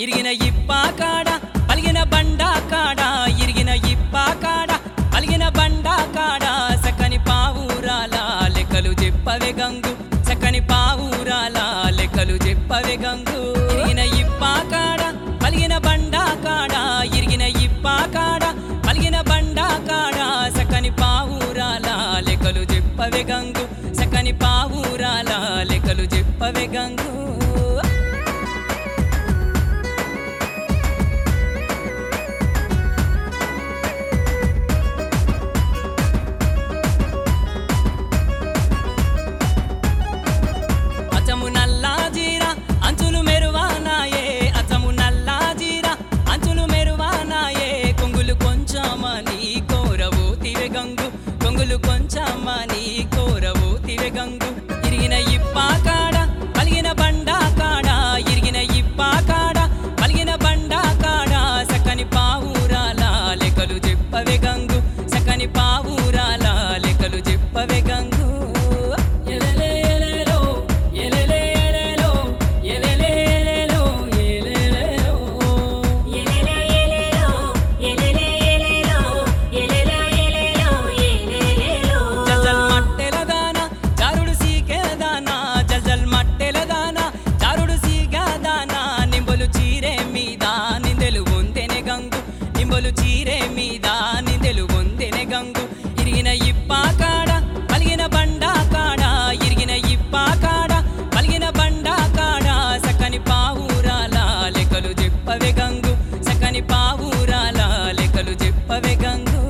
ఇరిగిన ఇప్పా కాడ పలిగిన బండా కాడ ఇరిగిన ఇప్పా కాడ పలిగిన బండా కాడ సకని పావురాల లెక్కలు చెప్పవే గంగు సకని పావురాల లెక్కలు చెప్పవే గంగు ఇరిగిన ఇప్పా కాడ పలిగిన బండా కాడ ఇరిగిన ఇప్పా కాడ పలిగిన బండా కాడ సకని పావురాల లెక్కలు చెప్పవే గంగు సకని పావురాల లెక్కలు చెప్పవే గంగు అచము నల్లా జీరా అంచులు మెరువానాయే అచము నల్లా జీరా అంచులు మెరువానాయే కొంగులు కొంచెమని కోరవు తివె గంగు కొంగులు కొంచెమని కోరవు తివె గంగు ఇరిగిన ఇప్పా కాడ పలిగిన బండా కాడ ఇరిగిన ఇప్పా కాడ పలిగిన బండా కాడ సకని పావురాల లెక్కలు చెప్పవే గంగు సకని పావురాల లెక్కలు చెప్పవే గంగు ఎలెలే ఎలెలో, ఎలెలే ఎలెలో, ఎలెలే ఎలెలో, ఎలెలేలో. ఎలెలే ఎలెలో ఎలెలే ఎలెలో ఎలెలే ఎలెలో ఎలెలేలో జల్జల్ మట్టెల దాన జారుడు సీకెల దాన జల్జల్ మట్టెల దాన జారుడు సీగ దాన నింబలు చీరే మీద నిందెలు వందెనె గంగు నింబలు చీరే మీద నిందెలు వందెనె గంగు ఇరిగిన ఇప్పా కాడ పలిగిన బండా కాడ ఇరిగిన ఇప్పా కాడ పలిగిన బండా కాడ సకని పావురాల లెక్కలు చెప్పవే గంగు సకని పావురాల లెక్కలు చెప్పవే గంగు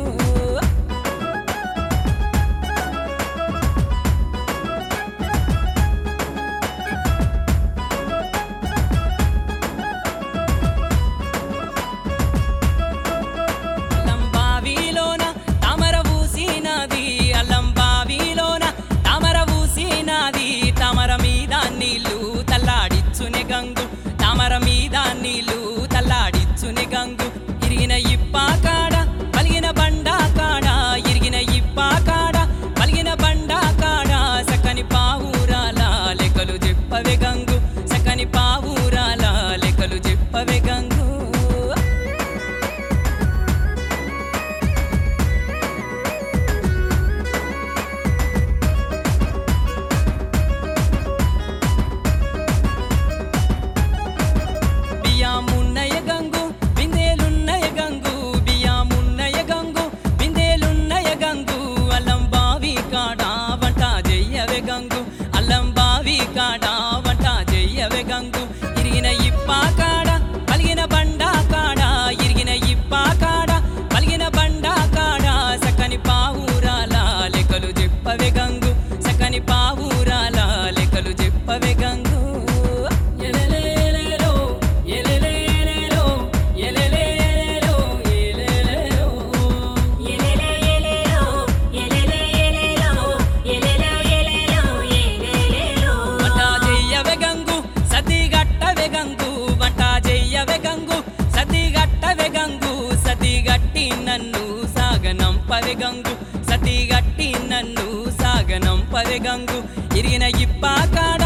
అల్లం బావిలోన తామర ఊసినది అల్లం బావిలోన తామర ఊసినది తామర మీద నీళ్ళు తల్లాడిచ్చునే గంగు తామర మీద నీళ్ళు తల్లాడిచ్చునే గంగు ఇరిగిన ఇప్పా కాడ పలిగిన బండా కాడ ఇరిగిన ఇప్పా కాడ పలిగిన బండా కాడ సకని పావురాల లెక్కలు చెప్పవే గంగు సకని పావురాల లెక్కలు చెప్పవే గంగు బియ్యామున్నయ గంగు బిందేలున్నయ గంగు బియ్యామున్నయ గంగు బిందేలున్నయ గంగు అల్లం బావి కాడ వంట చెయ్యవే గంగు అల్లం బావి కాడ వంట చెయ్యవే గంగు ఇరిగిన ఇప్పా కాడ పలిగిన బండా కాడ ఇరిగిన ఇప్పా కాడ పలిగిన బండా కాడ సకని పావురాల లెక్కలు చెప్పవే గంగు సకని పావురాల లెక్కలు చెప్పవే గంగు ఎలెలే ఎలెలో, ఎలెలే ఎలెలో, ఎలెలే ఎలెలో, ఎలెలేలో. ఎలెలే ఎలెలో ఎలెలే ఎలెలో ఎలెలే ఎలెలో ఎలెలేలో వంట చెయ్యవే గంగు సతి గట్టవే గంగు వంట చెయ్యవే గంగు సతి గట్టవే గంగు సతి గట్టి నన్ను సాగనంపవే గంగు సతి గట్టి నన్ను సాగనంపవే గంగు ఇరిగిన ఇప్పా కాడ